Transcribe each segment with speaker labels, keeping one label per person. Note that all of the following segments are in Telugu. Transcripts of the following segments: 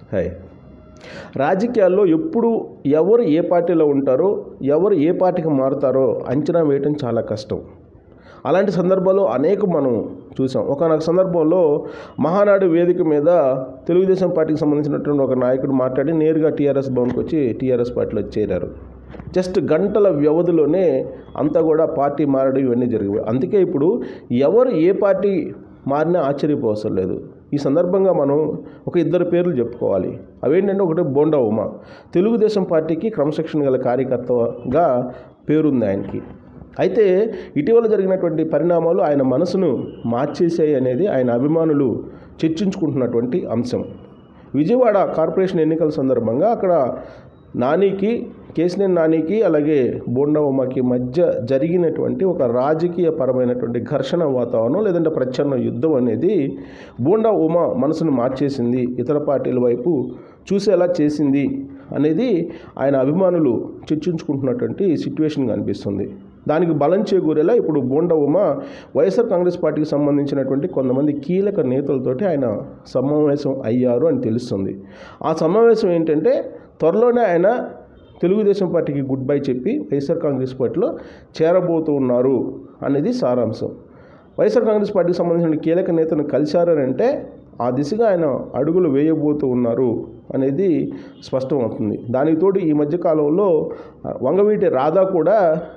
Speaker 1: హాయ్ రాజకీయాల్లో ఎప్పుడు ఎవరు ఏ పార్టీలో ఉంటారో ఎవరు ఏ పార్టీకి మారుతారో అంచనా వేయటం చాలా కష్టం అలాంటి సందర్భాలు అనేక మనం చూసాం ఒకనొక సందర్భంలో మహానాడు వేదిక మీద తెలుగుదేశం పార్టీకి సంబంధించినటువంటి ఒక నాయకుడు మాట్లాడి నేరుగా టీఆర్ఎస్ భవన్కి వచ్చి టీఆర్ఎస్ పార్టీలో చేరారు జస్ట్ గంటల వ్యవధిలోనే అంతా కూడా పార్టీ మారడం ఇవన్నీ జరిగాయి అందుకే ఇప్పుడు ఎవరు ఏ పార్టీ మారినా ఆశ్చర్యపోవసరం లేదు ఈ సందర్భంగా మనం ఒక ఇద్దరు పేర్లు చెప్పుకోవాలి అవేంటంటే ఒకటి బోండా ఉమా తెలుగుదేశం పార్టీకి క్రమశిక్షణ గల కార్యకర్తగా పేరుంది ఆయనకి అయితే ఇటీవల జరిగినటువంటి పరిణామాలు ఆయన మనసును మార్చేసాయి అనేది ఆయన అభిమానులు చర్చించుకుంటున్నటువంటి అంశం విజయవాడ కార్పొరేషన్ ఎన్నికల సందర్భంగా అక్కడ నానికి కేసినేని నానికి అలాగే బోండా ఉమాకి మధ్య జరిగినటువంటి ఒక రాజకీయ పరమైనటువంటి ఘర్షణ వాతావరణం లేదంటే ప్రచ్ఛన్న యుద్ధం అనేది బోండా ఉమా మనసును మార్చేసింది ఇతర పార్టీల వైపు చూసేలా చేసింది అనేది ఆయన అభిమానులు చర్చించుకుంటున్నటువంటి సిచ్యువేషన్ కనిపిస్తుంది దానికి బలం చేకూరేలా ఇప్పుడు బోండా ఉమ వైఎస్ఆర్ కాంగ్రెస్ పార్టీకి సంబంధించినటువంటి కొంతమంది కీలక నేతలతోటి ఆయన సమావేశం అయ్యారు అని తెలుస్తుంది ఆ సమావేశం ఏంటంటే త్వరలోనే ఆయన తెలుగుదేశం పార్టీకి గుడ్ బై చెప్పి వైఎస్ఆర్ కాంగ్రెస్ పార్టీలో చేరబోతూ ఉన్నారు అనేది సారాంశం వైఎస్ఆర్ కాంగ్రెస్ పార్టీకి సంబంధించిన కీలక నేతను కలిశారనంటే ఆ దిశగా ఆయన అడుగులు వేయబోతూ ఉన్నారు అనేది స్పష్టమవుతుంది దానికి తోడు ఈ మధ్యకాలంలో వంగవీటి రాధా కూడా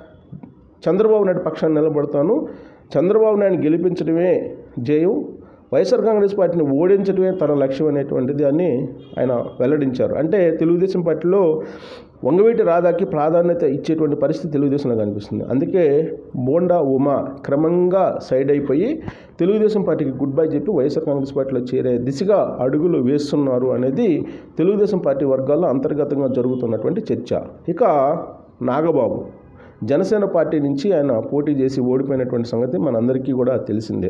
Speaker 1: చంద్రబాబు నాయుడు పక్షాన్ని నిలబడతాను చంద్రబాబు నాయుడు గెలిపించడమే జయం వైఎస్ఆర్ కాంగ్రెస్ పార్టీని ఓడించడమే తన లక్ష్యం అనేటువంటిది అని ఆయన వెల్లడించారు అంటే తెలుగుదేశం పార్టీలో వంగవీటి రాధాకి ప్రాధాన్యత ఇచ్చేటువంటి పరిస్థితి తెలుగుదేశంలో కనిపిస్తుంది అందుకే బోండా ఉమా క్రమంగా సైడ్ అయిపోయి తెలుగుదేశం పార్టీకి గుడ్ బై చెప్పి వైఎస్ఆర్ కాంగ్రెస్ పార్టీలో చేరే దిశగా అడుగులు వేస్తున్నారు అనేది తెలుగుదేశం పార్టీ వర్గాల్లో అంతర్గతంగా జరుగుతున్నటువంటి చర్చ ఇక నాగబాబు జనసేన పార్టీ నుంచి ఆయన పోటీ చేసి ఓడిపోయినటువంటి సంగతి మనందరికీ కూడా తెలిసిందే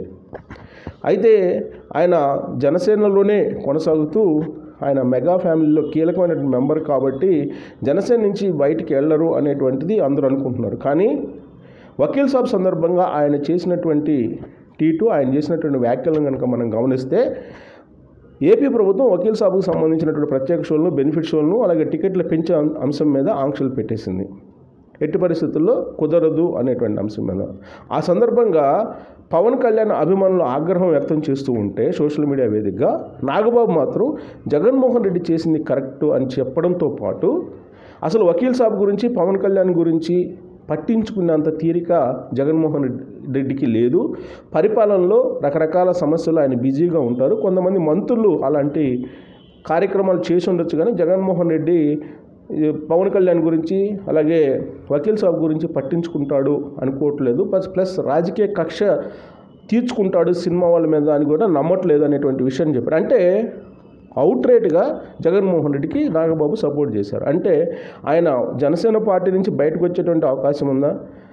Speaker 1: అయితే ఆయన జనసేనలోనే కొనసాగుతూ ఆయన మెగా ఫ్యామిలీలో కీలకమైనటువంటి మెంబర్ కాబట్టి జనసేన నుంచి బయటికి వెళ్ళరు అనేటువంటిది అందరూ అనుకుంటున్నారు కానీ వకీల్ సాబ్ సందర్భంగా ఆయన చేసినటువంటి టీటు ఆయన చేసినటువంటి వ్యాఖ్యలను కనుక మనం గమనిస్తే ఏపీ ప్రభుత్వం వకీల్ సాబ్కు సంబంధించినటువంటి ప్రత్యేక షోలను బెనిఫిట్ షోలను అలాగే టికెట్లు పెంచే అం- అంశం మీద ఆంక్షలు పెట్టేసింది ఎట్టి పరిస్థితుల్లో కుదరదు అనేటువంటి అంశం మీద ఆ సందర్భంగా పవన్ కళ్యాణ్ అభిమానులు ఆగ్రహం వ్యక్తం చేస్తూ ఉంటే సోషల్ మీడియా వేదికగా నాగబాబు మాత్రం జగన్మోహన్ రెడ్డి చేసింది కరెక్ట్ అని చెప్పడంతో పాటు అసలు వకీల్ సాబ్ గురించి పవన్ కళ్యాణ్ గురించి పట్టించుకునేంత తీరిక జగన్మోహన్ రెడ్డి- రెడ్డికి లేదు పరిపాలనలో రకరకాల సమస్యలు ఆయన బిజీగా ఉంటారు కొంతమంది మంత్రులు అలాంటి కార్యక్రమాలు చేసి ఉండొచ్చు కానీ జగన్మోహన్ రెడ్డి ఈ పవన్ కళ్యాణ్ గురించి అలాగే వకీల్ సాబ్ గురించి పట్టించుకుంటాడు అనుకోవట్లేదు ప్లస్ ప్లస్ రాజకీయ కక్ష తీర్చుకుంటాడు సినిమా వాళ్ళ మీద అని కూడా నమ్మట్లేదు అనేటువంటి విషయం చెప్పారు అంటే అవుట్ రేట్గా జగన్మోహన్ రెడ్డికి నాగబాబు సపోర్ట్ చేశారు అంటే ఆయన జనసేన పార్టీ నుంచి బయటకు వచ్చేటువంటి అవకాశం ఉందా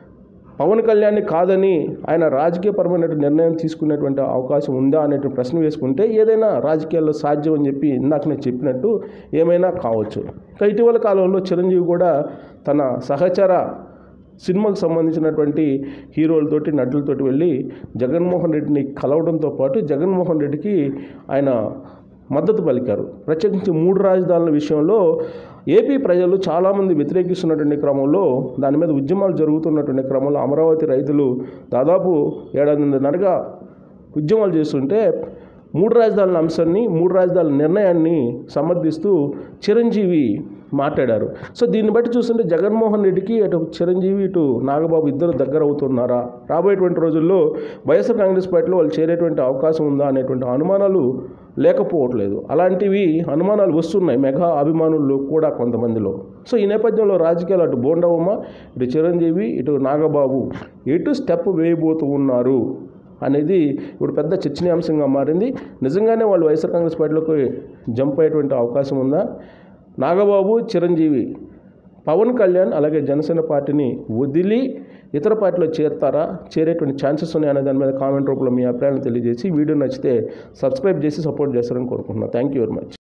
Speaker 1: పవన్ కళ్యాణ్ని కాదని ఆయన రాజకీయపరమైన నిర్ణయం తీసుకునేటువంటి అవకాశం ఉందా అనేటువంటి ప్రశ్న వేసుకుంటే ఏదైనా రాజకీయాల్లో సాధ్యం అని చెప్పి ఇందాక నేను చెప్పినట్టు ఏమైనా కావచ్చు ఇక ఇటీవల కాలంలో చిరంజీవి కూడా తన సహచర సినిమాకు సంబంధించినటువంటి హీరోలతోటి నటులతోటి వెళ్ళి జగన్మోహన్ రెడ్డిని కలవడంతో పాటు జగన్మోహన్ రెడ్డికి ఆయన మద్దతు పలికారు ప్రత్యేకించి మూడు రాజధానుల విషయంలో ఏపీ ప్రజలు చాలామంది వ్యతిరేకిస్తున్నటువంటి క్రమంలో దాని మీద ఉద్యమాలు జరుగుతున్నటువంటి క్రమంలో అమరావతి రైతులు దాదాపు ఏడాదిన్నరగా ఉద్యమాలు చేస్తుంటే మూడు రాజధానుల అంశాన్ని మూడు రాజధానుల నిర్ణయాన్ని సమర్థిస్తూ చిరంజీవి మాట్లాడారు సో దీన్ని బట్టి చూస్తుంటే జగన్మోహన్ రెడ్డికి అటు చిరంజీవి ఇటు నాగబాబు ఇద్దరు దగ్గర అవుతున్నారా రాబోయేటువంటి రోజుల్లో వైఎస్ఆర్ కాంగ్రెస్ పార్టీలో వాళ్ళు చేరేటువంటి అవకాశం ఉందా అనేటువంటి అనుమానాలు లేకపోవట్లేదు అలాంటివి అనుమానాలు వస్తున్నాయి మెగా అభిమానుల్లో కూడా కొంతమందిలో సో ఈ నేపథ్యంలో రాజకీయాలు అటు బోండవమ్మ ఇటు చిరంజీవి ఇటు నాగబాబు ఎటు స్టెప్ వేయబోతూ ఉన్నారు అనేది ఇప్పుడు పెద్ద చర్చనీయాంశంగా మారింది నిజంగానే వాళ్ళు వైఎస్ఆర్ కాంగ్రెస్ పార్టీలోకి జంప్ అయ్యేటువంటి అవకాశం ఉందా నాగబాబు చిరంజీవి పవన్ కళ్యాణ్ అలాగే జనసేన పార్టీని వదిలి ఇతర పార్టీలో చేరతారా చేరేటువంటి ఛాన్సెస్ ఉన్నాయి అనే దాని మీద కామెంట్ రూపంలో మీ అభిప్రాయాలను తెలియజేసి వీడియో నచ్చితే సబ్స్క్రైబ్ చేసి సపోర్ట్ చేస్తారని కోరుకుంటున్నాను థ్యాంక్ యూ వెరీ మచ్